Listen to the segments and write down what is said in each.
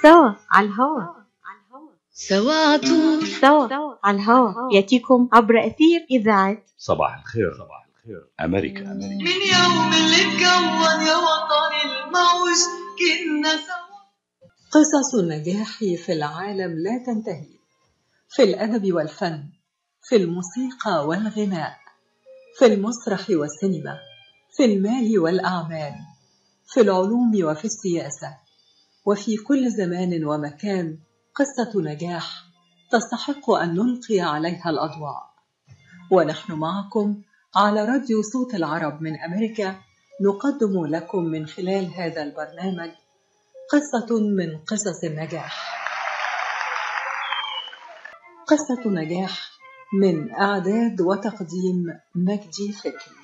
سوا على الهوا سوا عطول سوا على الهوا ياتيكم عبر اثير اذاعه صباح الخير صباح الخير أمريكا أمريكا من يوم اللي اتكون يا وطني الموج كنا سوا قصص النجاح في العالم لا تنتهي في الادب والفن في الموسيقى والغناء في المسرح والسينما في المال والاعمال في العلوم وفي السياسه وفي كل زمان ومكان قصه نجاح تستحق ان نلقي عليها الاضواء ونحن معكم على راديو صوت العرب من امريكا نقدم لكم من خلال هذا البرنامج قصه من قصص النجاح قصه نجاح من اعداد وتقديم مجدي فكري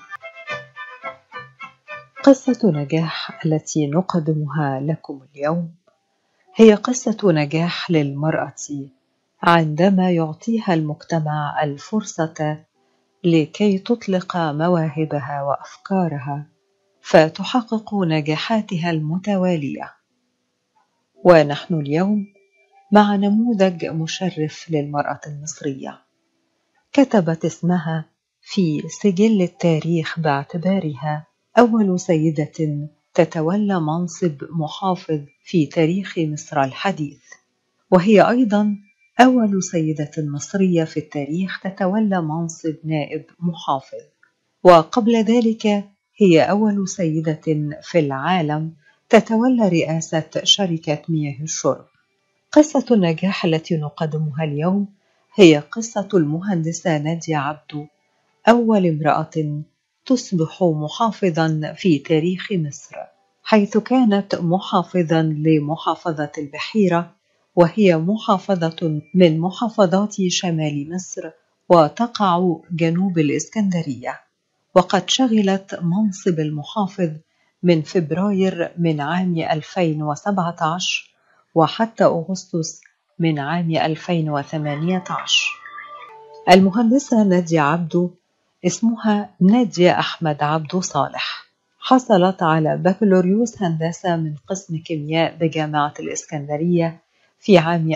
قصه نجاح التي نقدمها لكم اليوم هي قصه نجاح للمراه عندما يعطيها المجتمع الفرصه لكي تطلق مواهبها وافكارها فتحقق نجاحاتها المتواليه ونحن اليوم مع نموذج مشرف للمراه المصريه كتبت اسمها في سجل التاريخ باعتبارها اول سيده تتولى منصب محافظ في تاريخ مصر الحديث وهي ايضا أول سيدة مصرية في التاريخ تتولى منصب نائب محافظ، وقبل ذلك هي أول سيدة في العالم تتولى رئاسة شركة مياه الشرب. قصة النجاح التي نقدمها اليوم هي قصة المهندسة نادية عبدو، أول امرأة تصبح محافظا في تاريخ مصر، حيث كانت محافظا لمحافظة البحيرة وهي محافظة من محافظات شمال مصر وتقع جنوب الإسكندرية وقد شغلت منصب المحافظ من فبراير من عام 2017 وحتى أغسطس من عام 2018 المهندسة نادية عبدو اسمها نادية أحمد عبدو صالح حصلت على بكالوريوس هندسة من قسم كيمياء بجامعة الإسكندرية في عام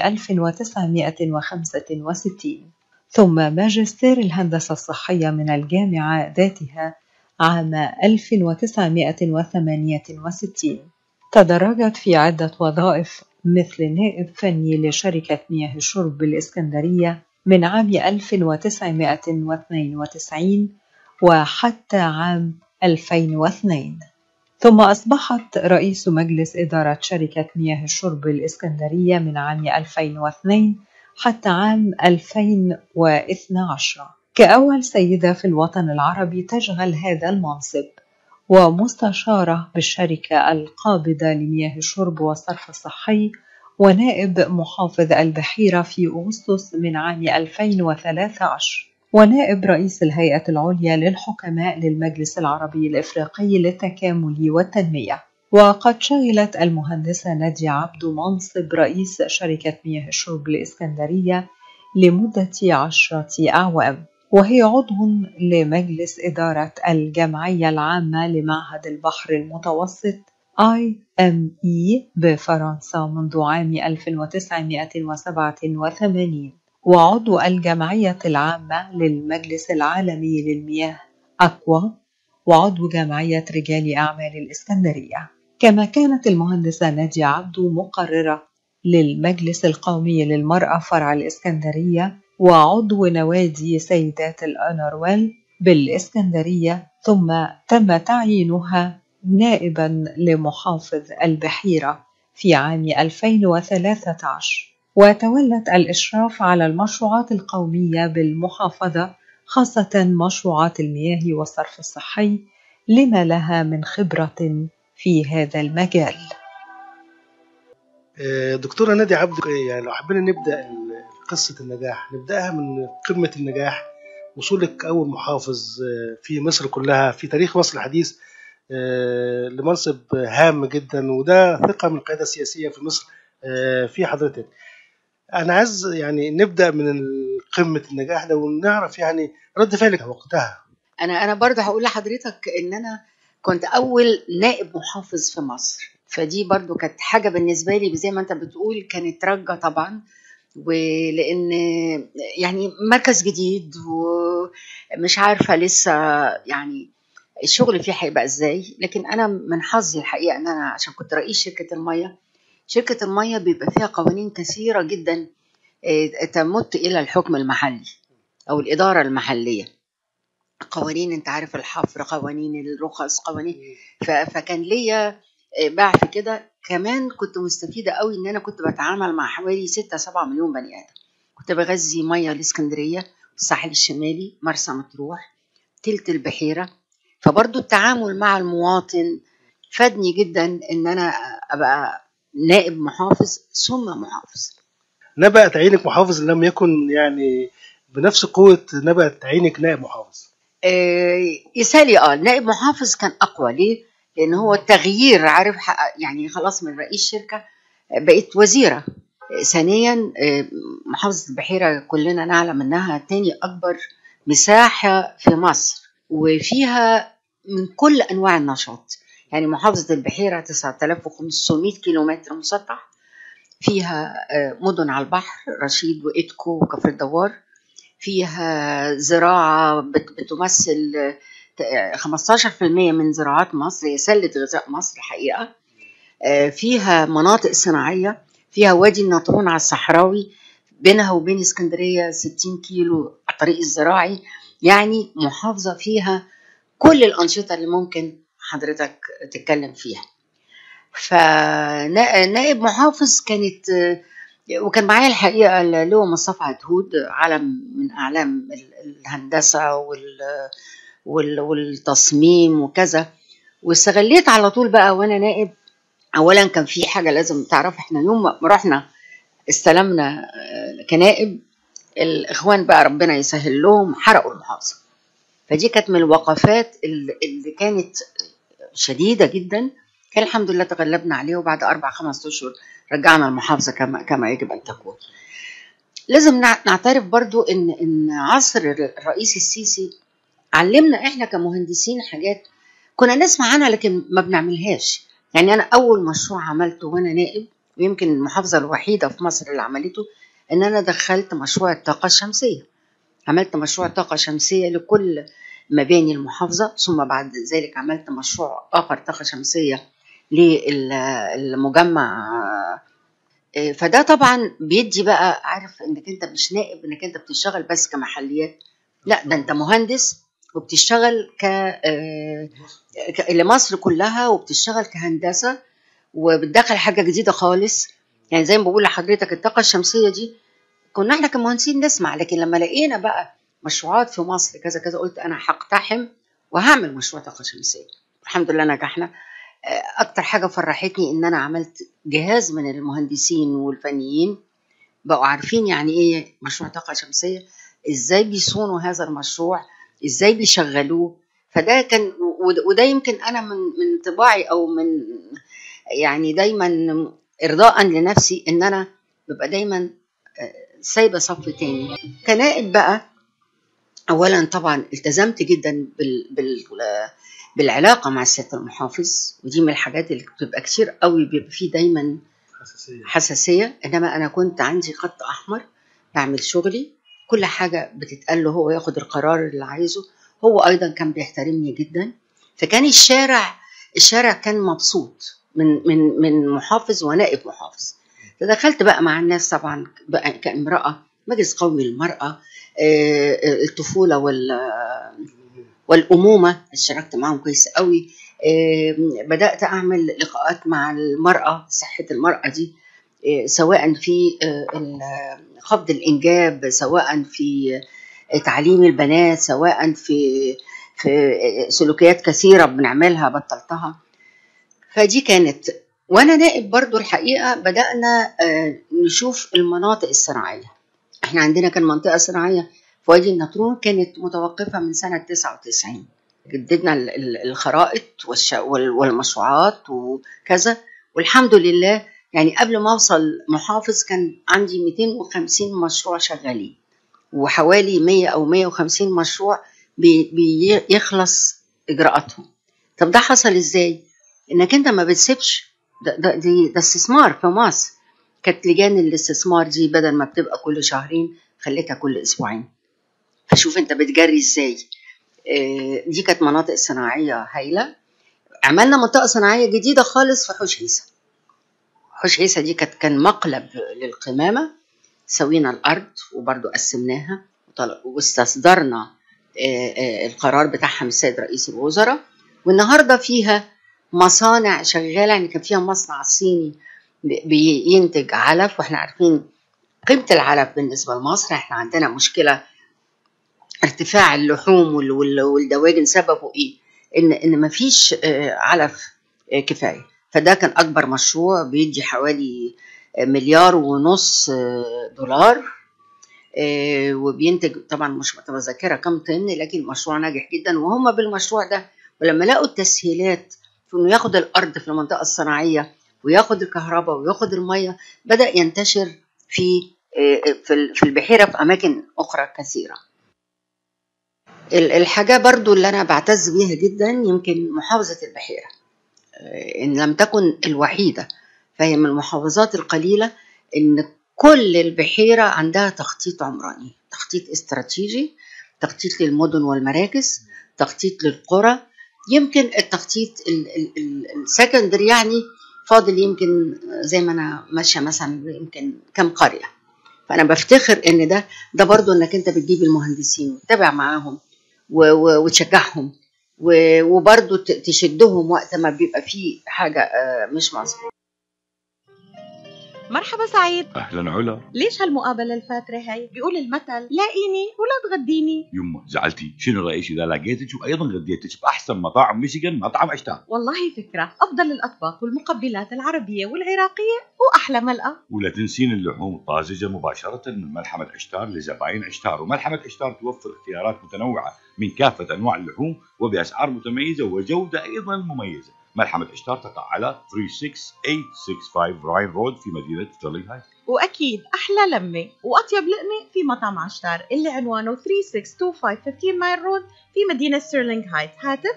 1965 ثم ماجستير الهندسة الصحية من الجامعة ذاتها عام 1968 تدرجت في عدة وظائف مثل نائب فني لشركة مياه الشرب بالإسكندرية من عام 1992 وحتى عام 2002 ثم أصبحت رئيس مجلس إدارة شركة مياه الشرب الإسكندرية من عام 2002 حتى عام 2012 كأول سيدة في الوطن العربي تشغل هذا المنصب ومستشارة بالشركة القابضة لمياه الشرب والصرف الصحي ونائب محافظ البحيرة في أغسطس من عام 2013 ونائب رئيس الهيئة العليا للحكماء للمجلس العربي الإفريقي للتكامل والتنمية وقد شغلت المهندسة نادية عبدو منصب رئيس شركة مياه الشرب الإسكندرية لمدة عشرة أعوام وهي عضو لمجلس إدارة الجمعية العامة لمعهد البحر المتوسط IME بفرنسا منذ عام 1987 وعضو الجمعية العامة للمجلس العالمي للمياه أكوا وعضو جمعية رجال أعمال الإسكندرية كما كانت المهندسة نادية عبدو مقررة للمجلس القومي للمرأة فرع الإسكندرية وعضو نوادي سيدات الأنرويل بالإسكندرية ثم تم تعيينها نائبا لمحافظ البحيرة في عام 2013 وتولت الإشراف على المشروعات القومية بالمحافظة خاصة مشروعات المياه والصرف الصحي لما لها من خبرة في هذا المجال. دكتورة نادي عبد يعني لو حبينا نبدأ قصة النجاح نبدأها من قمة النجاح وصولك أول محافظ في مصر كلها في تاريخ مصر الحديث لمنصب هام جدا وده ثقة من القيادة السياسية في مصر في حضرتك انا عايز يعني نبدا من قمه النجاح ده ونعرف يعني رد فعلك وقتها انا انا برضه هقول لحضرتك ان انا كنت اول نائب محافظ في مصر فدي برضو كانت حاجة بالنسبة لي زي ما انت بتقول كانت رجة طبعا ولان يعني مركز جديد ومش عارفة لسه يعني الشغل فيه هيبقى ازاي لكن انا من حظي الحقيقة ان انا عشان كنت رئيس شركة المية شركة المية بيبقى فيها قوانين كثيرة جدا آه، تمت الى الحكم المحلي او الادارة المحلية قوانين انت عارف الحفر قوانين الرخص قوانين ف- فكان ليا باع في كده كمان كنت مستفيده قوي ان انا كنت بتعامل مع حوالي 6 7 مليون بني ادم كنت بغذي ميه الاسكندريه الساحل الشمالي مرسى مطروح تلت البحيره فبرضو التعامل مع المواطن فادني جدا ان انا ابقى نائب محافظ ثم محافظ نبأت عينك محافظ لم يكن يعني بنفس قوة نبأت عينك نائب محافظ آه، يسالي اه نائب محافظ كان اقوى ليه؟ لان هو التغيير عارف حق- يعني خلاص من رئيس شركه آه، بقيت وزيره آه، ثانيا آه، محافظه البحيره كلنا نعلم انها تاني اكبر مساحه في مصر وفيها من كل انواع النشاط يعني محافظه البحيره 9500 كيلومتر مسطح فيها آه، مدن على البحر رشيد وإيدكو وكفر الدوار فيها زراعة بت- بتمثل آه، 15% من زراعات مصر هي سلة غذاء مصر حقيقة آه، فيها مناطق صناعية فيها وادي النطرون على الصحراوي بينها وبين اسكندرية 60 كيلو على الطريق الزراعي يعني محافظة فيها كل الأنشطة اللي ممكن حضرتك تتكلم فيها فنائب محافظ كانت آه، وكان معايا الحقيقة اللواء مصطفى عدهود علم من أعلام ال- الهندسة وال وال- والتصميم وكذا واستغليت على طول بقى وانا نائب اولا كان في حاجه لازم تعرف احنا يوم ما رحنا استلمنا آه، كنائب الاخوان بقى ربنا يسهل لهم حرقوا المحافظه فدي كانت من الوقفات اللي اللي كانت شديده جدا كان الحمد لله تغلبنا عليه وبعد اربع خمس اشهر رجعنا المحافظه كما كما يجب ان تكون لازم نع- نعترف برضو ان ان عصر الرئيس السيسي علمنا احنا كمهندسين حاجات كنا نسمع عنها لكن ما بنعملهاش يعني انا اول مشروع عملته وانا نائب ويمكن المحافظه الوحيده في مصر اللي عملته ان انا دخلت مشروع الطاقه الشمسيه عملت مشروع طاقه شمسيه لكل مباني المحافظه ثم بعد ذلك عملت مشروع اخر طاقه شمسيه للمجمع آه، فده طبعا بيدي بقى عارف انك انت مش نائب انك انت بتشتغل بس كمحليات لا ده انت مهندس وبتشتغل ك آه، ك- لمصر كلها وبتشتغل كهندسه وبتدخل حاجه جديده خالص يعني زي ما بقول لحضرتك الطاقه الشمسيه دي كنا احنا كمهندسين نسمع لكن لما لقينا بقى مشروعات في مصر كذا كذا قلت انا هقتحم وهعمل مشروع طاقه شمسيه الحمد لله نجحنا آه، اكتر حاجه فرحتني ان انا عملت جهاز من المهندسين والفنيين بقوا عارفين يعني ايه مشروع طاقه شمسيه ازاي بيصونوا هذا المشروع ازاي بيشغلوه فده كان وده- وده يمكن انا من من طباعي او من يعني دايما ارضاء لنفسي ان انا ببقى دايما آه، سايبه صف تاني كنائب بقى اولا طبعا التزمت جدا بال بال بالعلاقه مع السياده المحافظ ودي من الحاجات اللي بتبقى كتير قوي بيبقى فيه دايما حساسية حساسيه انما انا كنت عندي خط احمر بعمل شغلي كل حاجه بتتقال له هو ياخد القرار اللي عايزه هو ايضا كان بيحترمني جدا فكان الشارع الشارع كان مبسوط من من من محافظ ونائب محافظ فدخلت بقى مع الناس طبعا بقى كامراه مجلس قومي للمراه آه، آه، الطفوله وال والامومه اشتركت معاهم كويس قوي آه، بدات اعمل لقاءات مع المراه صحه المراه دي آه، سواء في آه، ال- خفض الانجاب سواء في آه، تعليم البنات سواء في في آه، سلوكيات كثيره بنعملها بطلتها فدي كانت وانا نائب برضو الحقيقه بدانا آه، نشوف المناطق الصناعيه احنا عندنا كان منطقه صناعيه في وادي النطرون كانت متوقفه من سنه 99 جددنا ال- ال- الخرائط والش- وال- والمشروعات وكذا والحمد لله يعني قبل ما اوصل محافظ كان عندي 250 مشروع شغالين وحوالي 100 او 150 مشروع بي- بيخلص اجراءاتهم طب ده حصل ازاي انك انت ما بتسيبش ده, ده, دي ده استثمار في مصر كانت لجان الاستثمار دي بدل ما بتبقى كل شهرين خليتها كل اسبوعين فشوف انت بتجري ازاي آه، دي كانت مناطق صناعيه هايله عملنا منطقه صناعيه جديده خالص في حوش عيسى حوش عيسى دي كانت كان مقلب للقمامه سوينا الارض وبرضو قسمناها وطل- واستصدرنا آه، آه، القرار بتاعها من السيد رئيس الوزراء والنهارده فيها مصانع شغاله يعني كان فيها مصنع صيني بي- بينتج علف واحنا عارفين قيمه العلف بالنسبه لمصر احنا عندنا مشكله ارتفاع اللحوم وال- وال- والدواجن سببه ايه؟ ان ان مفيش آه، علف آه، كفايه فده كان اكبر مشروع بيدي حوالي آه، مليار ونص آه، دولار آه، وبينتج طبعا مش متذكره كم طن لكن المشروع ناجح جدا وهم بالمشروع ده ولما لقوا التسهيلات في انه ياخد الارض في المنطقه الصناعيه وياخد الكهرباء وياخد الميه بدا ينتشر في آه، في ال- في البحيره في اماكن اخرى كثيره ال- الحاجه برضو اللي انا بعتز بيها جدا يمكن محافظه البحيره آه، ان لم تكن الوحيده فهي من المحافظات القليله ان كل البحيره عندها تخطيط عمراني تخطيط استراتيجي تخطيط للمدن والمراكز تخطيط للقرى يمكن التخطيط السكندري يعني فاضل يمكن زي ما انا ماشيه مثلا يمكن كم قريه فانا بفتخر ان ده ده برضو انك انت بتجيب المهندسين وتتابع معاهم و- و- وتشجعهم و- وبرضو ت- تشدهم وقت ما بيبقى فيه حاجه آه، مش مظبوطه مرحبا سعيد اهلا علا ليش هالمقابلة الفاترة هاي بيقول المثل لاقيني ولا تغديني يمه زعلتي شنو رايك اذا لقيتك وايضا غديتك باحسن مطاعم ميشيغان مطعم عشتار والله فكرة أفضل الأطباق والمقبلات العربية والعراقية وأحلى ملقا ولا تنسين اللحوم الطازجه مباشره من ملحمه عشتار لزباين عشتار وملحمه عشتار توفر اختيارات متنوعه من كافه انواع اللحوم وباسعار متميزه وجوده ايضا مميزه ملحمة عشتار تقع على 36865 راين رود في مدينة ستيرلينغ هايت وأكيد أحلى لمة وأطيب لقمة في مطعم عشتار اللي عنوانه 3625 مايل رود في مدينة ستيرلينغ هايت هاتف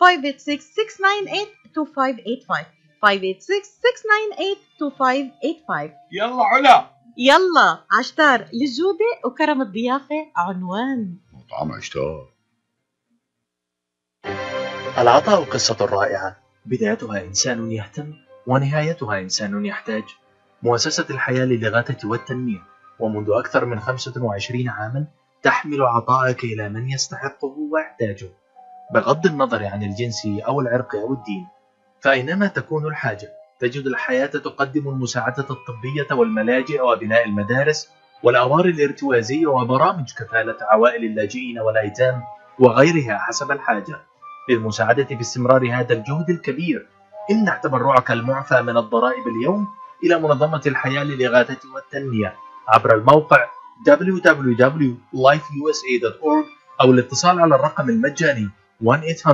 586-698-2585 586-698-2585 يلا علا يلا عشتار للجودة وكرم الضيافة عنوان مطعم عشتار العطاء قصة رائعة بدايتها إنسان يهتم ونهايتها إنسان يحتاج مؤسسة الحياة للغاية والتنمية ومنذ أكثر من 25 عاما تحمل عطاءك إلى من يستحقه ويحتاجه بغض النظر عن الجنس أو العرق أو الدين فأينما تكون الحاجة تجد الحياة تقدم المساعدة الطبية والملاجئ وبناء المدارس والأوار الارتوازية وبرامج كفالة عوائل اللاجئين والأيتام وغيرها حسب الحاجة للمساعدة في استمرار هذا الجهد الكبير امنح تبرعك المعفى من الضرائب اليوم إلى منظمة الحياة للإغاثة والتنمية عبر الموقع www.lifeusa.org أو الاتصال على الرقم المجاني 1-800-827-3543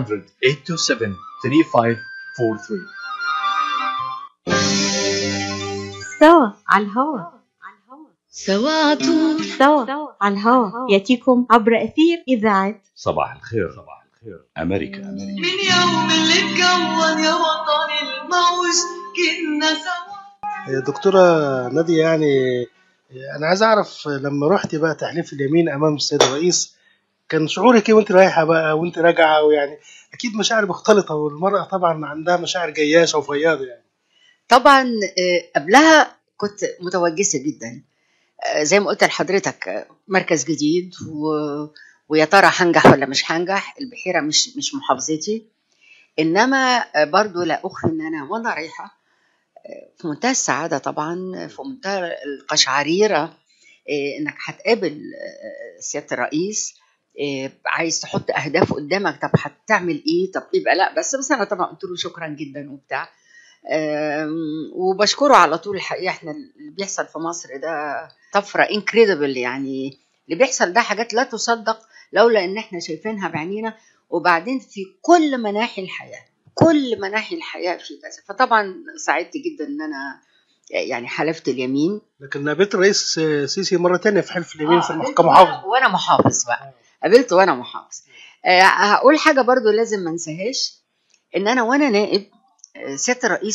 سوا على الهوا سوا عطول سوا على الهوا ياتيكم عبر أثير إذاعة صباح الخير صباح الخير أمريكا أمريكا من يوم اللي اتكون يا وطن الموج كنا سوا دكتورة نادية يعني أنا عايز أعرف لما رحتي بقى تحليف اليمين أمام السيد الرئيس كان شعورك إيه وأنت رايحة بقى وأنت راجعة ويعني أكيد مشاعر مختلطة والمرأة طبعا عندها مشاعر جياشة وفياضة يعني طبعا آه، قبلها كنت متوجسه جدا آه، زي ما قلت لحضرتك آه، مركز جديد و... ويا ترى هنجح ولا مش هنجح البحيره مش مش محافظتي انما آه، برضو لا اخفي ان انا وانا رايحه آه، في منتهى السعاده طبعا في منتهى القشعريره آه، انك هتقابل آه، سياده الرئيس آه، عايز تحط اهداف قدامك طب هتعمل ايه طب يبقى لا بس بس انا طبعا قلت له شكرا جدا وبتاع آم، وبشكره على طول الحقيقه احنا اللي بيحصل في مصر ده طفره انكريدبل يعني اللي بيحصل ده حاجات لا تصدق لولا ان احنا شايفينها بعينينا وبعدين في كل مناحي الحياه كل مناحي الحياه في كذا فطبعا سعدت جدا ان انا يعني حلفت اليمين لكن قابلت الرئيس سيسي مرة تانية في حلف اليمين في آه، المحكمة قابلته محافظ وأنا- وانا محافظ بقى قابلته وانا محافظ آه، هقول حاجه برضو لازم ما انساهاش ان انا وانا نائب آه، سياده الرئيس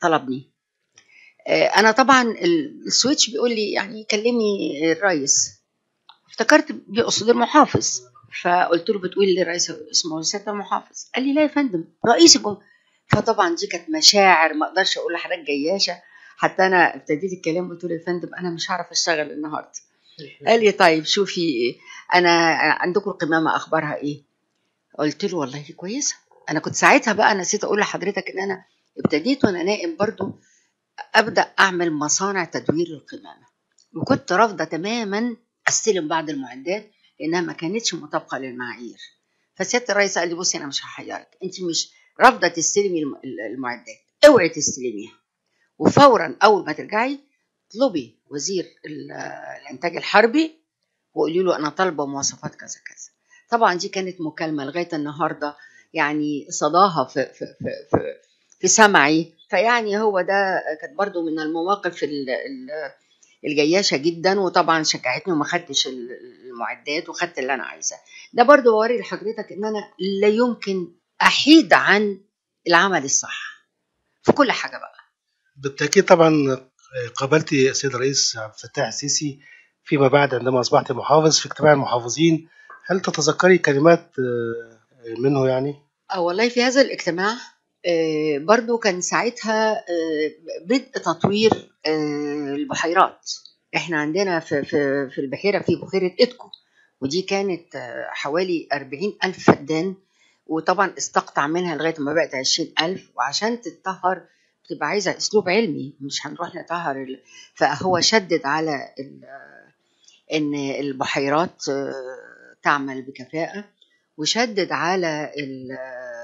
طلبني آه، انا طبعا ال- السويتش بيقول لي يعني كلمي الرئيس افتكرت بيقصد المحافظ فقلت له بتقول لي الرئيس اسمه سياده المحافظ قال لي لا يا فندم رئيس الجمهوريه فطبعا دي كانت مشاعر ما اقدرش اقول لحضرتك جياشه حتى انا ابتديت الكلام قلت له يا فندم انا مش هعرف اشتغل النهارده قال لي طيب شوفي انا عندكم القمامه اخبارها ايه قلت له والله كويسه انا كنت ساعتها بقى نسيت اقول لحضرتك ان انا ابتديت وانا نائم برضو ابدا اعمل مصانع تدوير القمامه وكنت رافضه تماما استلم بعض المعدات لانها ما كانتش مطابقه للمعايير فسياده الرئيس قال لي بصي انا مش هحيرك انت مش رافضه تستلمي الم- المعدات اوعي تستلميها وفورا اول ما ترجعي اطلبي وزير ال- الانتاج الحربي وقولي له انا طالبه مواصفات كذا كذا طبعا دي كانت مكالمه لغايه النهارده يعني صداها في في في في, في سمعي فيعني هو ده كانت برضو من المواقف ال- ال- الجياشه جدا وطبعا شجعتني وما خدتش ال- المعدات وخدت اللي انا عايزاه ده برضو بوري لحضرتك ان انا لا يمكن احيد عن العمل الصح في كل حاجه بقى بالتاكيد طبعا قابلت السيد الرئيس عبد الفتاح السيسي فيما بعد عندما اصبحت محافظ في اجتماع المحافظين هل تتذكري كلمات آه، منه يعني؟ اه والله في هذا الاجتماع آه، برضو كان ساعتها آه، بدء تطوير آه، البحيرات احنا عندنا في, في, في البحيرة في بحيرة إدكو ودي كانت آه، حوالي أربعين ألف فدان وطبعا استقطع منها لغاية ما بقت عشرين ألف وعشان تتطهر بتبقى عايزة أسلوب علمي مش هنروح نطهر ال... فهو شدد على ال... إن البحيرات آه، تعمل بكفاءة وشدد على ال-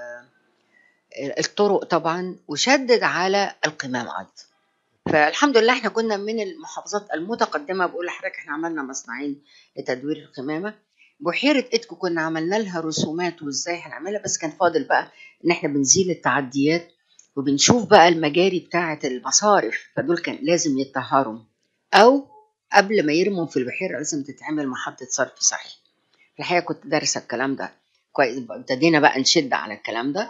الطرق طبعا وشدد على القمام ايضا فالحمد لله احنا كنا من المحافظات المتقدمه بقول لحضرتك احنا عملنا مصنعين لتدوير القمامه بحيره اتكو كنا عملنا لها رسومات وازاي هنعملها بس كان فاضل بقى ان احنا بنزيل التعديات وبنشوف بقى المجاري بتاعه المصارف فدول كان لازم يتطهروا او قبل ما يرموا في البحيره لازم تتعمل محطه صرف صحي الحقيقه كنت دارسه الكلام ده كويس ابتدينا بقى نشد على الكلام ده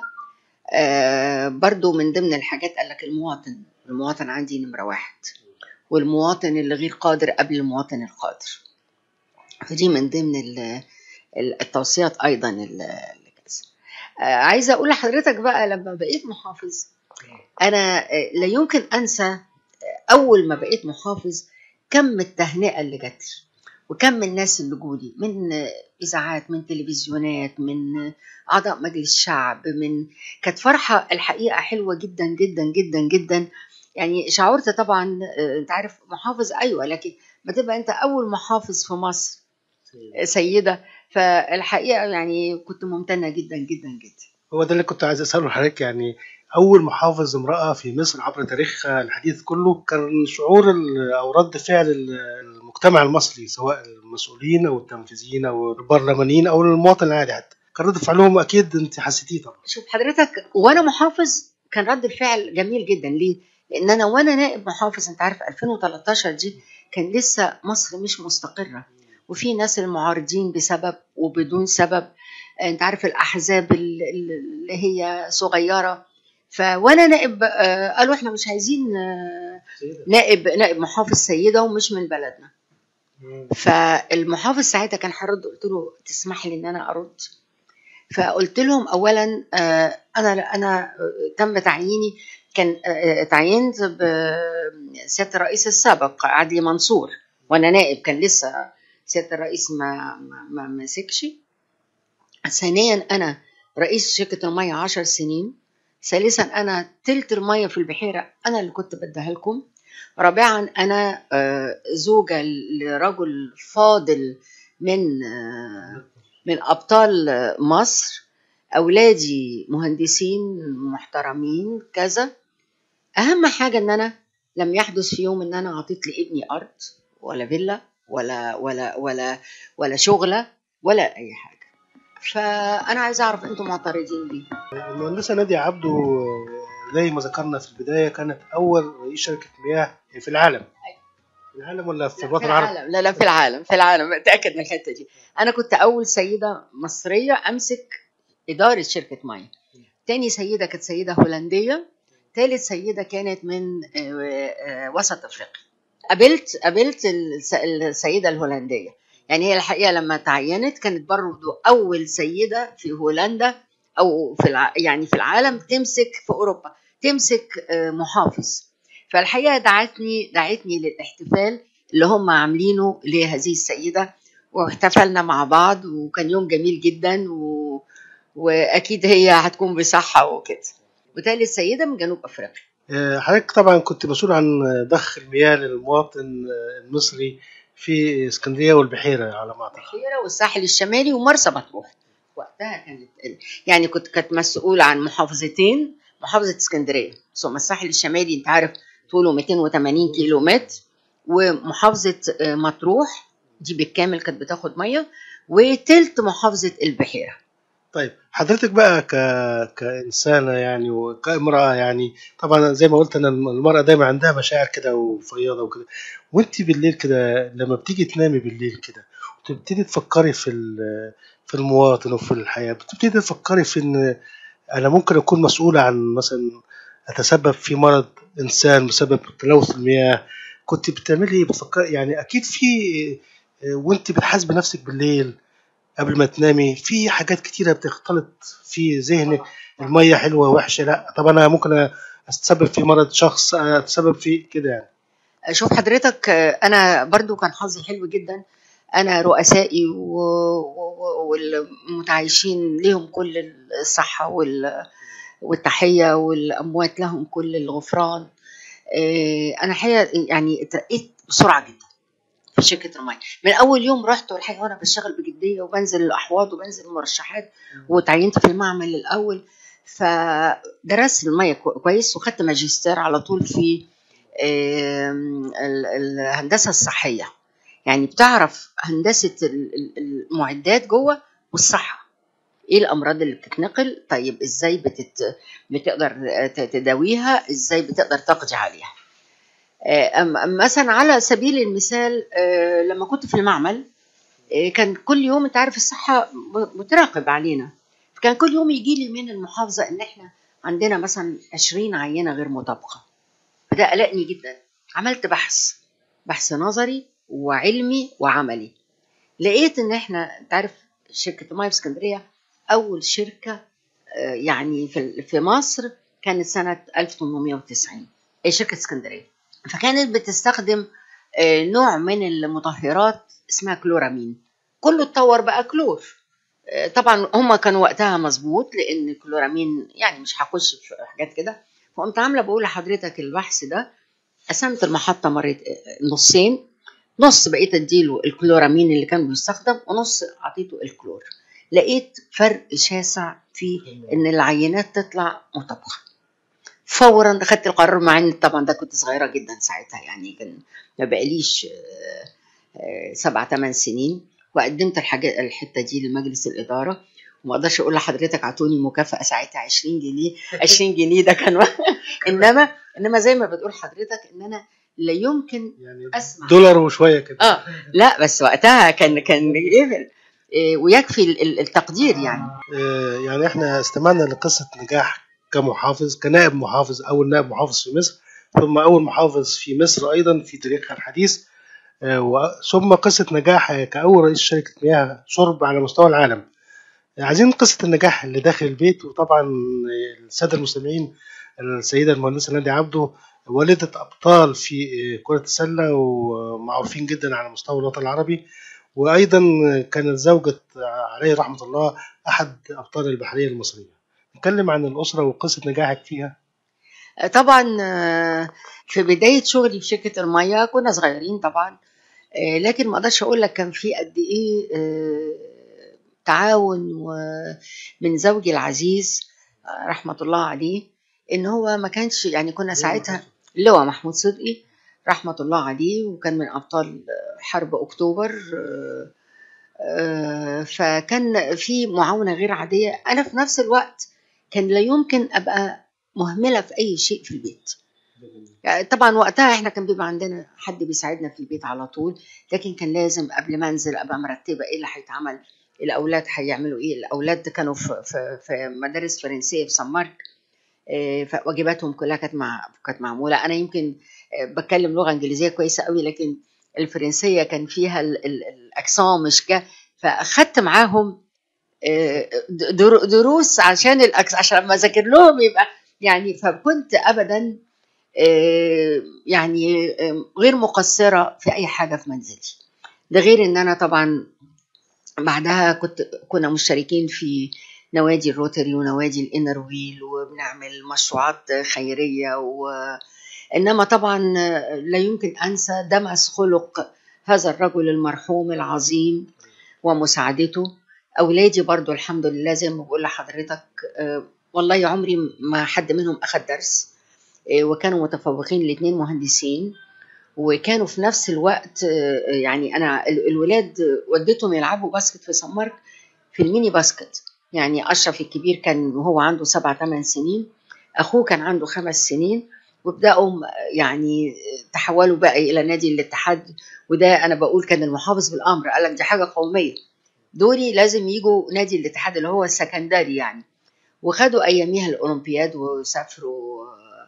آه برضو من ضمن الحاجات قال لك المواطن المواطن عندي نمرة واحد والمواطن اللي غير قادر قبل المواطن القادر فدي من ضمن ال- ال- التوصيات أيضا ال- اللي كذا. آه عايزة أقول لحضرتك بقى لما بقيت محافظ أنا آه، لا يمكن أنسى آه، أول ما بقيت محافظ كم التهنئة اللي جات لي وكم الناس اللي جولي من آه، إذاعات من تلفزيونات من آه، أعضاء مجلس شعب من كانت فرحة الحقيقة حلوة جدا جدا جدا جدا يعني شعرت طبعا آه، انت عارف محافظ ايوه لكن ما تبقى انت اول محافظ في مصر آه، سيدة فالحقيقة يعني كنت ممتنة جدا جدا جدا هو ده اللي كنت عايز اساله لحضرتك يعني اول محافظ امراه في مصر عبر تاريخها الحديث كله كان شعور ال- او رد فعل ال- المجتمع المصري سواء المسؤولين او التنفيذيين او البرلمانيين او المواطن العادي حتى كان رد فعلهم اكيد انت حسيتيه طبعا شوف حضرتك وانا محافظ كان رد الفعل جميل جدا ليه؟ لان انا وانا نائب محافظ انت عارف 2013 دي كان لسه مصر مش مستقره وفي ناس المعارضين بسبب وبدون سبب انت عارف الاحزاب ال- ال- اللي هي صغيره فوانا نائب آه، قالوا احنا مش عايزين آه، نائب نائب محافظ سيده ومش من بلدنا فالمحافظ ساعتها كان هرد قلت له تسمح لي ان انا ارد فقلت لهم اولا آه، انا انا آه، تم تعييني كان آه، آه، تعينت بسياده الرئيس السابق عدلي منصور وانا نائب كان لسه سياده الرئيس ما ما ما مسكش ثانيا انا رئيس شركه الميه عشر سنين ثالثا انا تلت الميه في البحيره انا اللي كنت بديها لكم رابعا انا آه، زوجه لرجل فاضل من آه، من ابطال آه، مصر اولادي مهندسين محترمين كذا اهم حاجه ان انا لم يحدث في يوم ان انا اعطيت لابني ارض ولا فيلا ولا ولا ولا ولا شغله ولا اي حاجه فانا عايزه اعرف انتم معترضين ليه المهندسه ناديه عبده آه، زي ما ذكرنا في البدايه كانت اول رئيس شركه مياه في العالم في العالم ولا في الوطن في العربي؟ العالم لا لا في العالم في العالم اتاكد من الحته دي انا كنت اول سيده مصريه امسك اداره شركه ميه تاني سيده كانت سيده هولنديه ثالث سيده كانت من آه، آه، وسط افريقيا قابلت قابلت الس- السيده الهولنديه يعني هي الحقيقه لما تعينت كانت برضو اول سيده في هولندا او في الع... يعني في العالم تمسك في اوروبا تمسك آه، محافظ فالحقيقه دعتني دعتني للاحتفال اللي هم عاملينه لهذه السيده واحتفلنا مع بعض وكان يوم جميل جدا و... واكيد هي هتكون بصحه وكده وتالت سيده من جنوب افريقيا آه، حضرتك طبعا كنت مسؤول عن ضخ المياه للمواطن آه، المصري في اسكندريه والبحيره على ما اعتقد البحيره والساحل الشمالي ومرسى مطروح وقتها كانت يعني كنت كانت مسؤول عن محافظتين محافظه اسكندريه ثم الساحل الشمالي انت عارف طوله 280 كيلو متر ومحافظه آه، مطروح دي بالكامل كانت بتاخد ميه وتلت محافظه البحيره طيب حضرتك بقى ك... كإنسانة يعني وكامرأة يعني طبعا زي ما قلت أنا المرأة دايما عندها مشاعر كده وفياضة وكده وأنت بالليل كده لما بتيجي تنامي بالليل كده وتبتدي تفكري في ال- في المواطن وفي الحياة بتبتدي تفكري في إن أنا ممكن أكون مسؤولة عن مثلا أتسبب في مرض إنسان بسبب تلوث المياه كنت بتعملي إيه بتفكري يعني أكيد في وأنت بتحاسبي نفسك بالليل قبل ما تنامي في حاجات كتيرة بتختلط في ذهنك المية حلوة وحشة لا طب أنا ممكن أتسبب في مرض شخص أتسبب في كده يعني شوف حضرتك آه، انا برضو كان حظي حلو جدا انا رؤسائي و- و- والمتعايشين لهم كل الصحه وال- والتحيه والاموات لهم كل الغفران آه، انا حقيقه يعني اترقيت بسرعه جدا في شركه الميه من اول يوم رحت والحقيقه وانا بشتغل بجديه وبنزل الاحواض وبنزل المرشحات وتعينت في المعمل الاول فدرست الميه كو- كويس وخدت ماجستير على طول في آم، ال- الهندسه الصحيه يعني بتعرف هندسه ال- ال- المعدات جوه والصحه ايه الامراض اللي بتتنقل طيب ازاي بتت... بتقدر ت- تداويها ازاي بتقدر تقضي عليها آه، أم- مثلا على سبيل المثال آه، لما كنت في المعمل آه، كان كل يوم انت عارف الصحه ب- بتراقب علينا كان كل يوم يجي لي من المحافظه ان احنا عندنا مثلا 20 عينه غير مطابقه فده قلقني جدا عملت بحث بحث نظري وعلمي وعملي لقيت ان احنا انت عارف شركه ماي في اسكندريه اول شركه آه، يعني في في مصر كانت سنه 1890 هي شركه اسكندريه فكانت بتستخدم آه، نوع من المطهرات اسمها كلورامين كله اتطور بقى كلور آه، طبعا هم كانوا وقتها مظبوط لان الكلورامين يعني مش هخش في حاجات كده فقمت عامله بقول لحضرتك البحث ده قسمت المحطه مريت نصين نص بقيت اديله الكلورامين اللي كان بيستخدم ونص اعطيته الكلور لقيت فرق شاسع في ان العينات تطلع مطابقه فورا خدت القرار مع ان طبعا ده كنت صغيره جدا ساعتها يعني كان ما بقاليش آه، آه، سبع ثمان سنين وقدمت الحاجه الحته دي لمجلس الاداره وما اقدرش اقول لحضرتك اعطوني مكافاه ساعتها 20 جنيه 20 جنيه ده كان انما انما زي ما بتقول حضرتك ان انا لا يمكن يعني اسمع دولار وشوية كده اه لا بس وقتها كان كان إيه إيه، ويكفي ال- ال- التقدير يعني آه، يعني احنا استمعنا لقصة نجاح كمحافظ كنائب محافظ أول نائب محافظ في مصر ثم أول محافظ في مصر أيضا في تاريخها الحديث آه، و- ثم قصة نجاح كأول رئيس شركة مياه شرب على مستوى العالم آه، عايزين قصة النجاح اللي داخل البيت وطبعا آه، السادة المستمعين السيدة المهندسة نادية عبده والدة أبطال في آه، كرة السلة ومعروفين جدا على مستوى الوطن العربي وأيضا كانت زوجة عليه رحمة الله أحد أبطال البحرية المصرية نتكلم عن الأسرة وقصة نجاحك فيها آه، طبعا آه، في بدايه شغلي في شركه الميه كنا صغيرين طبعا آه، لكن ما اقدرش اقول لك كان في قد ايه آه، تعاون ومن زوجي العزيز آه، رحمه الله عليه ان هو ما كانش يعني كنا ساعتها اللواء محمود صدقي رحمه الله عليه وكان من ابطال آه، حرب اكتوبر آه، آه، فكان في معاونه غير عاديه انا في نفس الوقت كان لا يمكن ابقى مهمله في اي شيء في البيت يعني طبعا وقتها احنا كان بيبقى عندنا حد بيساعدنا في البيت على طول لكن كان لازم قبل ما انزل ابقى مرتبه ايه اللي هيتعمل الاولاد هيعملوا ايه الاولاد كانوا في في, في مدارس فرنسيه في سان مارك آه، فواجباتهم كلها كانت مع كانت معموله انا يمكن آه، بتكلم لغه انجليزيه كويسه قوي لكن الفرنسيه كان فيها ال- ال- الاكسان مش كا فاخدت معاهم آه، در- دروس عشان الأكس عشان لما اذاكر لهم يبقى يعني فكنت ابدا آه، يعني آه، غير مقصره في اي حاجه في منزلي ده غير ان انا طبعا بعدها كنت كنا مشتركين في نوادي الروتري ونوادي الانر ويل وبنعمل مشروعات خيريه و انما طبعا لا يمكن انسى دمس خلق هذا الرجل المرحوم العظيم ومساعدته اولادي برضو الحمد لله زي ما بقول لحضرتك آه، والله عمري ما حد منهم اخذ درس آه، وكانوا متفوقين الاثنين مهندسين وكانوا في نفس الوقت آه، يعني انا ال- الولاد وديتهم يلعبوا باسكت في سان مارك في الميني باسكت يعني اشرف الكبير كان وهو عنده سبع ثمان سنين اخوه كان عنده خمس سنين وابداوا م- يعني تحولوا بقى الى نادي الاتحاد وده انا بقول كان المحافظ بالامر قال لك دي حاجه قوميه دوري لازم يجوا نادي الاتحاد اللي هو السكندري يعني وخدوا اياميها الاولمبياد وسافروا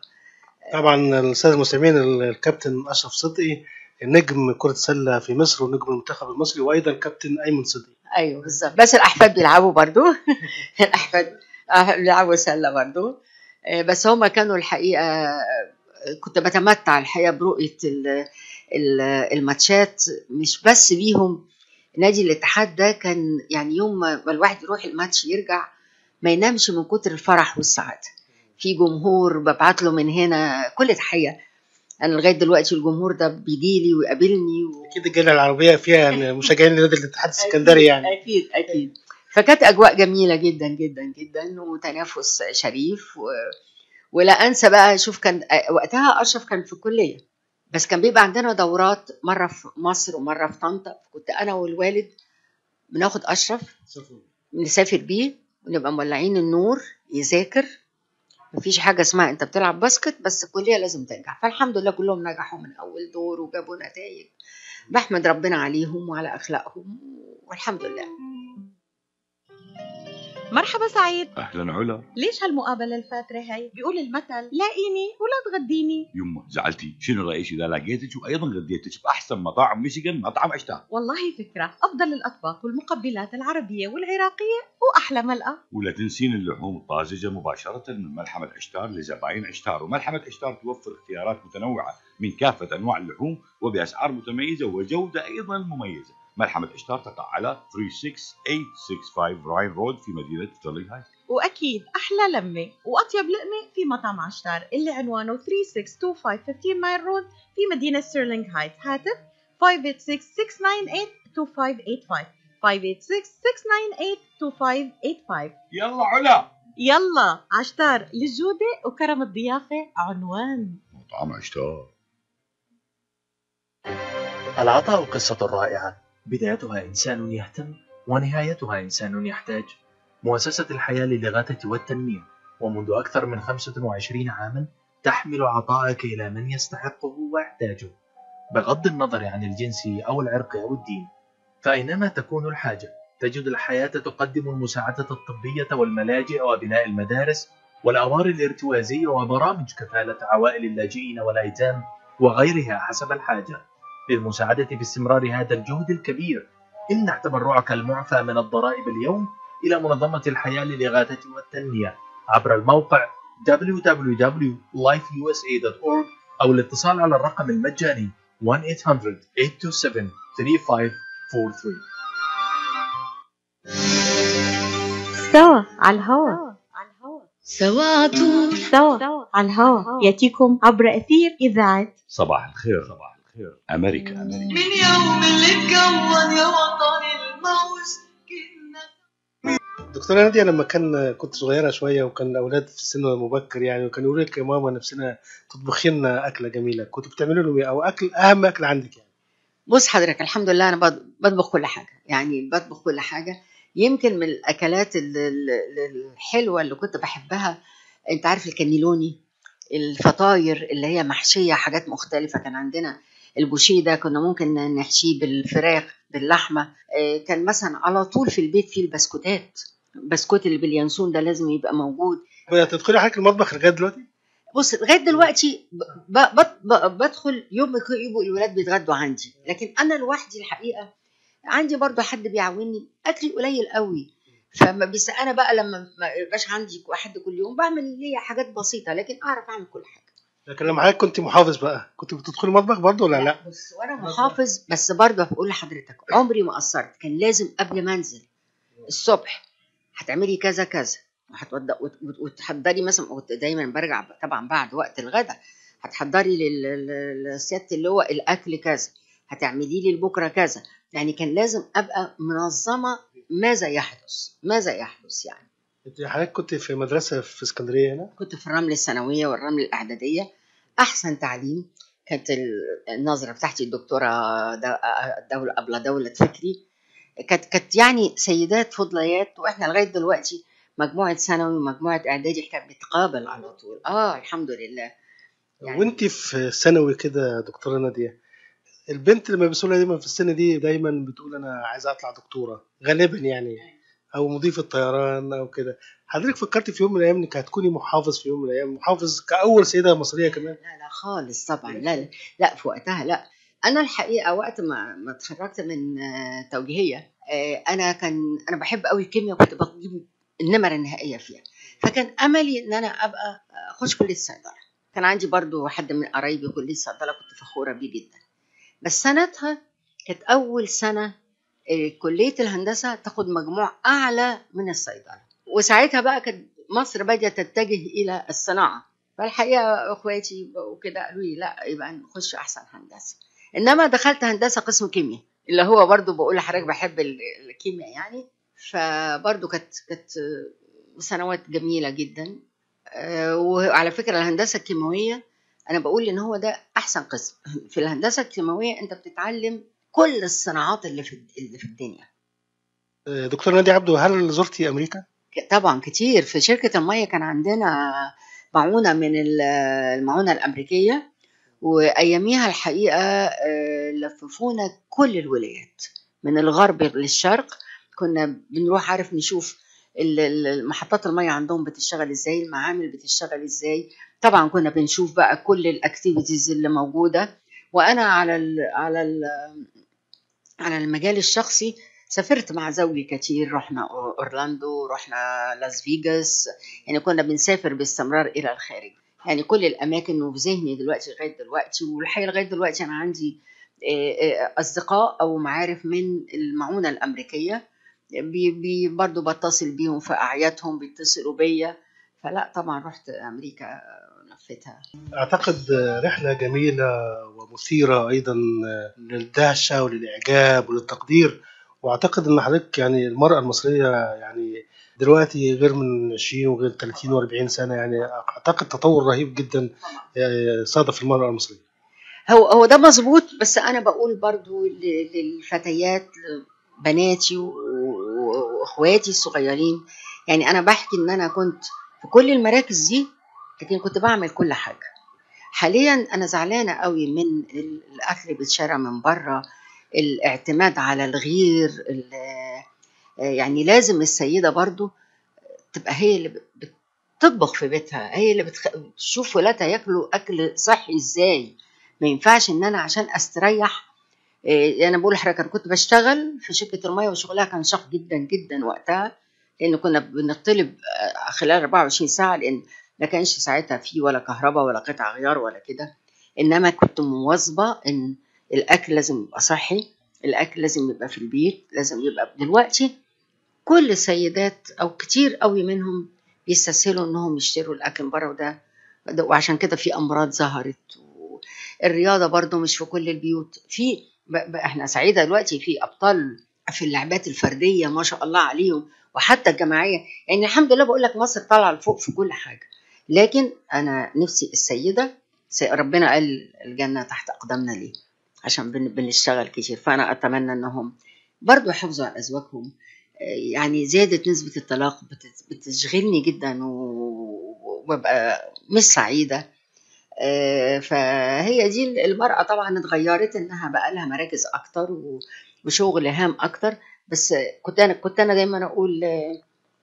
طبعا الساده المستمعين الكابتن اشرف صدقي نجم كره سله في مصر ونجم المنتخب المصري وايضا كابتن ايمن صدقي ايوه بالظبط بس الاحفاد بيلعبوا برضو الاحفاد آه، بيلعبوا سله برضو آه، بس هما كانوا الحقيقه آه، كنت بتمتع الحقيقه برؤيه ال- ال- الماتشات مش بس بيهم نادي الاتحاد ده كان يعني يوم ما ما الواحد يروح الماتش يرجع ما ينامش من كتر الفرح والسعاده في جمهور ببعت له من هنا كل تحيه انا لغايه دلوقتي الجمهور ده بيجي لي ويقابلني و... اكيد الجاليه العربيه فيها يعني مشجعين لنادي الاتحاد السكندري يعني اكيد اكيد فكانت اجواء جميله جدا جدا جدا وتنافس شريف و... ولا انسى بقى شوف كان وقتها اشرف كان في الكليه بس كان بيبقى عندنا دورات مره في مصر ومره في طنطا كنت انا والوالد بناخد اشرف نسافر بيه ونبقى مولعين النور يذاكر مفيش حاجه اسمها انت بتلعب باسكت بس الكليه لازم تنجح فالحمد لله كلهم نجحوا من اول دور وجابوا نتائج بحمد ربنا عليهم وعلى اخلاقهم والحمد لله مرحبا سعيد اهلا علا ليش هالمقابلة الفاترة هاي؟ بيقول المثل لاقيني ولا تغديني يمه زعلتي شنو رايك اذا لقيتك وايضا غديتك باحسن مطاعم ميشيغان مطعم اشتار والله فكرة أفضل الأطباق والمقبلات العربية والعراقية وأحلى ملقا ولا تنسين اللحوم الطازجه مباشره من ملحمه عشتار لزباين عشتار وملحمه عشتار توفر اختيارات متنوعه من كافه انواع اللحوم وباسعار متميزه وجوده ايضا مميزه ملحمه عشتار تقع على 36865 راين رود في مدينه ستيرلينغ هايت وأكيد أحلى لمة وأطيب لقمة في مطعم عشتار اللي عنوانه 3625 15 مايل رود في مدينة ستيرلينغ هايت هاتف 586-698-2585 586-698-2585 يلا علا يلا عشتار للجودة وكرم الضيافة عنوان مطعم عشتار العطاء قصة رائعة بدايتها إنسان يهتم ونهايتها إنسان يحتاج مؤسسة الحياة للغاية والتنمية ومنذ أكثر من 25 عاما تحمل عطاءك إلى من يستحقه ويحتاجه بغض النظر عن الجنس أو العرق أو الدين فأينما تكون الحاجة تجد الحياة تقدم المساعدة الطبية والملاجئ وبناء المدارس والأوار الارتوازية وبرامج كفالة عوائل اللاجئين والأيتام وغيرها حسب الحاجة للمساعدة باستمرار هذا الجهد الكبير امنح تبرعك المعفى من الضرائب اليوم إلى منظمة الحياة للإغاثة والتنمية عبر الموقع www.lifeusa.org أو الاتصال على الرقم المجاني 1-800-827-3543 سوا على الهوا سوا عطول سوا على الهوا ياتيكم عبر أثير إذاعة صباح الخير صباح الخير امريكا امريكا من يوم اللي اتكون يا وطن الموج كنا دكتورة نادية لما كان كنت صغيرة شوية وكان الأولاد في السن المبكر يعني وكانوا يقولوا لك يا ماما نفسنا تطبخي لنا أكلة جميلة كنت بتعملي لهم إيه أو أكل أهم أكل عندك يعني بص حضرتك الحمد لله انا بط- بطبخ كل حاجه يعني بطبخ كل حاجه يمكن من الاكلات ال- ال- الحلوه اللي كنت بحبها انت عارف الكانيلوني الفطاير اللي هي محشيه حاجات مختلفه كان عندنا البوشيه ده كنا ممكن نحشيه بالفراخ باللحمه آه، كان مثلا على طول في البيت فيه البسكوتات البسكوت اللي باليانسون ده لازم يبقى موجود تدخلي حضرتك المطبخ لغايه دلوقتي؟ بص لغايه دلوقتي ب- ب- ب- بدخل يوم ما يبقوا الولاد بيتغدوا عندي لكن انا لوحدي الحقيقه عندي برضو حد بيعاوني اكلي قليل قوي فما بس انا بقى لما ما يبقاش عندي حد كل يوم بعمل ليا حاجات بسيطه لكن اعرف اعمل كل حاجه لكن لما حضرتك كنت محافظ بقى كنت بتدخلي المطبخ برضه ولا لا؟ بص وانا محافظ بس برضه هقول لحضرتك عمري ما قصرت كان لازم قبل ما انزل الصبح هتعملي كذا كذا وهتوض- وت- وت- وتحضري مثلا كنت دايما برجع طبعا بعد وقت الغداء هتحضري لل- لل- للسيادة اللي هو الاكل كذا هتعملي لي لبكره كذا يعني كان لازم ابقى منظمه ماذا يحدث ماذا يحدث يعني انت حضرتك كنت في مدرسه في اسكندريه هنا؟ كنت في الرمل الثانويه والرمل الاعداديه احسن تعليم كانت ال- النظره بتاعتي الدكتوره دو- دوله ابله دوله فكري كانت كانت يعني سيدات فضليات واحنا لغايه دلوقتي مجموعه ثانوي ومجموعه اعدادي احنا بنتقابل على طول اه الحمد لله يعني وانت في ثانوي كده يا دكتوره ناديه البنت لما بيسألها دايما في السن دي دايما بتقول انا عايزه اطلع دكتوره غالبا يعني او مضيفه طيران او كده حضرتك فكرت في يوم من الايام انك هتكوني محافظ في يوم من الايام محافظ كاول سيده مصريه كمان لا لا خالص طبعا لا لا, لا في وقتها لا انا الحقيقه وقت ما ما اتخرجت من آه، توجيهيه آه، انا كان انا بحب قوي الكيمياء وكنت بجيب النمره النهائيه فيها فكان املي ان انا ابقى اخش كليه الصيدله كان عندي برضو حد من قرايبي كليه الصيدله كنت فخوره بيه جدا بس سنتها كانت اول سنه آه، كليه الهندسه تاخد مجموع اعلى من الصيدله وساعتها بقى كانت مصر بدات تتجه الى الصناعه فالحقيقه اخواتي وكده قالوا لي لا يبقى نخش احسن هندسه انما دخلت هندسه قسم كيمياء اللي هو برضو بقول لحضرتك بحب ال- الكيمياء يعني فبرضو كانت كانت سنوات جميله جدا آه، وعلى فكره الهندسه الكيماويه انا بقول ان هو ده احسن قسم في الهندسه الكيماويه انت بتتعلم كل الصناعات اللي في اللي في الدنيا آه، دكتوره ناديه عبده هل زرتي امريكا؟ ك- طبعا كتير في شركة المية كان عندنا معونة من ال- المعونة الأمريكية وأياميها الحقيقة آه، لففونا كل الولايات من الغرب للشرق كنا بنروح عارف نشوف ال- ال- محطات المية عندهم بتشتغل ازاي المعامل بتشتغل ازاي طبعا كنا بنشوف بقى كل الاكتيفيتيز اللي موجودة وأنا على ال على ال على المجال الشخصي سافرت مع زوجي كتير رحنا أور- اورلاندو رحنا لاس فيجاس يعني كنا بنسافر باستمرار الى الخارج يعني كل الاماكن وفي ذهني دلوقتي لغايه دلوقتي والحقيقه لغايه دلوقتي انا عندي آه، آه، اصدقاء او معارف من المعونه الامريكيه بي بي برضو بتصل بيهم في اعيادهم بيتصلوا بيا فلا طبعا رحت امريكا آه، لفتها اعتقد آه، رحله جميله ومثيره ايضا آه، للدهشه وللاعجاب وللتقدير واعتقد ان حضرتك يعني المراه المصريه يعني دلوقتي غير من 20 وغير 30 و40 سنه يعني اعتقد تطور رهيب جدا آه، صادف المراه المصريه هو هو ده مظبوط بس انا بقول برضو ل- للفتيات بناتي و- و- واخواتي الصغيرين يعني انا بحكي ان انا كنت في كل المراكز دي لكن كنت بعمل كل حاجه حاليا انا زعلانه قوي من ال- الاكل اللي بيتشرى من بره الاعتماد على الغير ال- يعني لازم السيده برضو تبقى هي اللي بت- بتطبخ في بيتها هي اللي بتخ... بتشوف ولادها ياكلوا اكل صحي ازاي ما ينفعش ان انا عشان استريح إيه، انا بقول لحضرتك انا كنت بشتغل في شركه الميه وشغلها كان شاق جدا جدا وقتها لان كنا بنطلب آه، خلال 24 ساعه لان ما كانش ساعتها في ولا كهرباء ولا قطع غيار ولا كده انما كنت مواظبه ان الاكل لازم يبقى صحي الاكل لازم يبقى في البيت لازم يبقى دلوقتي كل السيدات او كتير قوي منهم بيستسهلوا انهم يشتروا الاكل من بره وده ده- وعشان كده في امراض ظهرت الرياضه برضو مش في كل البيوت في ب- ب- احنا سعيده دلوقتي في ابطال في اللعبات الفرديه ما شاء الله عليهم وحتى الجماعيه يعني الحمد لله بقول لك مصر طالعه لفوق في كل حاجه لكن انا نفسي السيده س- ربنا قال الجنه تحت اقدامنا ليه عشان بن- بنشتغل كتير فانا اتمنى انهم برضو يحافظوا على ازواجهم آه، يعني زادت نسبه الطلاق بت- بتشغلني جدا و- وببقى مش سعيده آه، فهي دي المرأة طبعا اتغيرت انها بقى لها مراكز اكتر و- وشغل هام اكتر بس كنت انا كنت انا دايما اقول آه،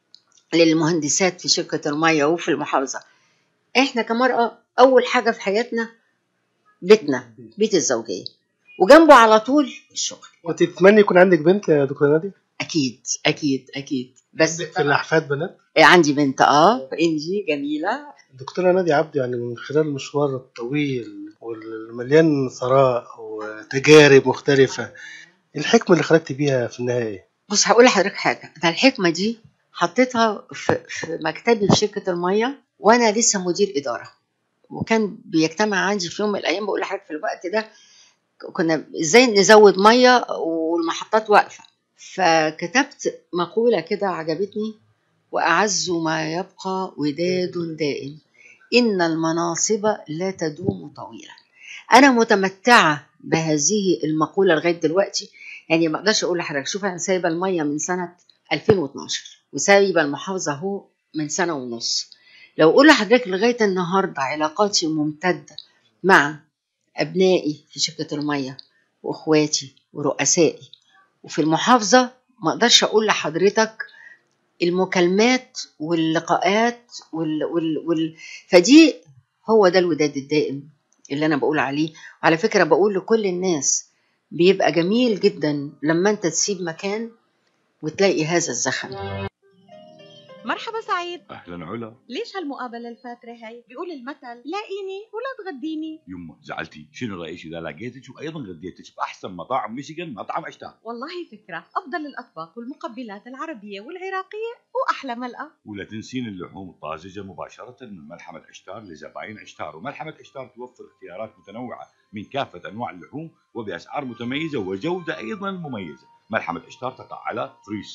للمهندسات في شركة المية وفي المحافظة احنا كمرأة أول حاجة في حياتنا بيتنا بيت الزوجية وجنبه على طول الشغل وانت تتمني يكون عندك بنت يا دكتوره ناديه؟ أكيد أكيد أكيد بس عندك في الاحفاد بنات؟ عندي بنت اه انجي جميلة دكتوره ناديه عبده يعني من خلال المشوار الطويل والمليان ثراء وتجارب مختلفه الحكمه اللي خرجت بيها في النهايه إيه؟ بص هقول لحضرتك حاجة أنا الحكمة دي حطيتها في, في مكتبي في شركة المية وأنا لسه مدير إدارة وكان بيجتمع عندي في يوم من الأيام بقول لحضرتك في الوقت ده كنا إزاي نزود مية والمحطات واقفة فكتبت مقولة كده عجبتني وأعز ما يبقى وداد دائم إن المناصب لا تدوم طويلا أنا متمتعة بهذه المقولة لغاية دلوقتي يعني ما أقدرش أقول لحضرتك شوف أنا سايبة المية من سنة 2012 وسايبة المحافظة أهو من سنة ونص لو أقول لحضرتك لغاية النهاردة علاقاتي ممتدة مع أبنائي في شركة المية وإخواتي ورؤسائي وفي المحافظة ما أقدرش أقول لحضرتك المكالمات واللقاءات وال... وال... وال... فدي هو ده الوداد الدائم اللي أنا بقول عليه وعلى فكرة بقول لكل الناس بيبقى جميل جدا لما أنت تسيب مكان وتلاقي هذا الزخم مرحبا سعيد اهلا علا ليش هالمقابلة الفاترة هي؟ بيقول المثل لاقيني ولا تغديني يمه زعلتي شنو رايك اذا لقيتك وايضا غديتك باحسن مطاعم ميشيغان مطعم اشتار والله فكرة أفضل الأطباق والمقبلات العربية والعراقية وأحلى ملقا ولا تنسين اللحوم الطازجه مباشره من ملحمه عشتار لزباين عشتار وملحمه عشتار توفر اختيارات متنوعه من كافه انواع اللحوم وباسعار متميزه وجوده ايضا مميزه ملحمه عشتار تقع على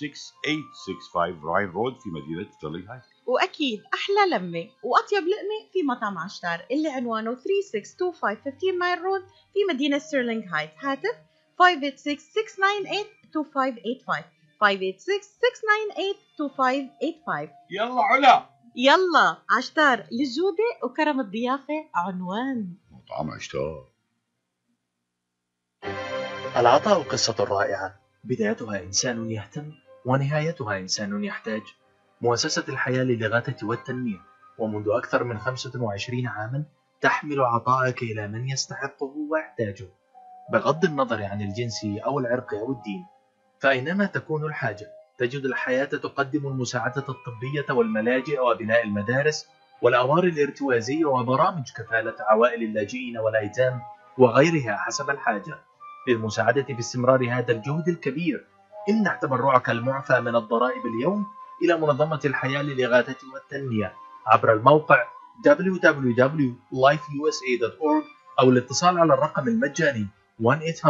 36865 راين رود في مدينه ستيرلينغ هايت وأكيد أحلى لمة وأطيب لقمة في مطعم عشتار اللي عنوانه 3625 15 مايل رود في مدينة ستيرلينغ هايت هاتف 586-698-2585 586-698-2585 يلا علا يلا عشتار للجودة وكرم الضيافة عنوان مطعم عشتار العطاء قصة رائعة بدايتها إنسان يهتم ونهايتها إنسان يحتاج مؤسسة الحياة للإغاثة والتنمية ومنذ أكثر من 25 عاما تحمل عطاءك إلى من يستحقه ويحتاجه بغض النظر عن الجنس أو العرق أو الدين فأينما تكون الحاجة تجد الحياة تقدم المساعدة الطبية والملاجئ وبناء المدارس والأوار الارتوازية وبرامج كفالة عوائل اللاجئين والأيتام وغيرها حسب الحاجة للمساعدة باستمرار هذا الجهد الكبير امنح تبرعك المعفى من الضرائب اليوم إلى منظمة الحياة للإغاثة والتنمية عبر الموقع www.lifeusa.org أو الاتصال على الرقم المجاني 1-800-827-3543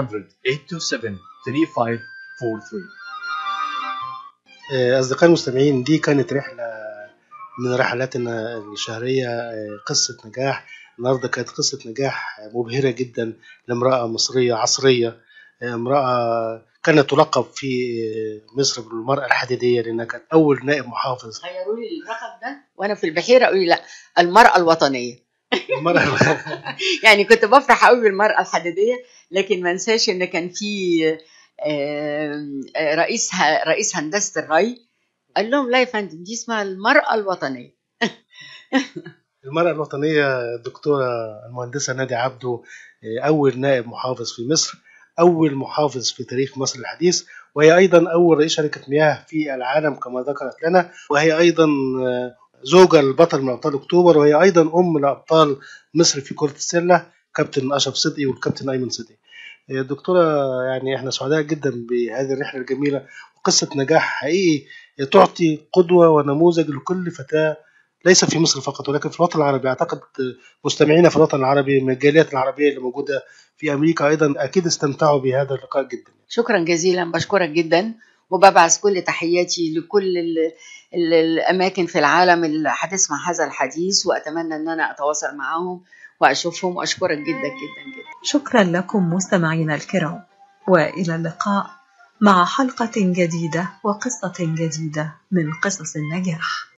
آه، أصدقائي المستمعين دي كانت رحلة من رحلاتنا الشهرية آه، قصة نجاح النهاردة كانت قصة نجاح مبهرة جدا لامرأة مصرية عصرية آه، امرأة كانت تلقب في آه، مصر بالمرأة الحديدية لأنها كانت أول نائب محافظ غيروا لي الرقم ده وأنا في البحيرة أقول لي لا المرأة الوطنية المرأة يعني كنت بفرح قوي بالمرأة الحديدية لكن ما انساش ان كان في آم، آه، رئيس ه- رئيس هندسة الري قال لهم لا يا فندم دي اسمها المرأة الوطنية المرأة الوطنية الدكتورة المهندسة نادي عبده آه، أول نائب محافظ في مصر أول محافظ في تاريخ مصر الحديث وهي أيضا أول رئيس شركة مياه في العالم كما ذكرت لنا وهي أيضا آه، زوجة للبطل من أبطال أكتوبر وهي أيضا أم لأبطال مصر في كرة السلة كابتن أشرف صدقي والكابتن أيمن صدقي آه، دكتورة يعني احنا سعداء جدا بهذه الرحلة الجميلة وقصة نجاح حقيقي تعطي قدوة ونموذج لكل فتاة ليس في مصر فقط ولكن في الوطن العربي اعتقد مستمعينا في الوطن العربي من الجاليات العربيه اللي موجوده في امريكا ايضا اكيد استمتعوا بهذا اللقاء جدا شكرا جزيلا بشكرك جدا وببعث كل تحياتي لكل ال ال الأماكن في العالم اللي هتسمع هذا الحديث وأتمنى أن أنا أتواصل معهم وأشوفهم وأشكرك جدا جدا جدا شكرا لكم مستمعينا الكرام والى اللقاء مع حلقه جديده وقصه جديده من قصص النجاح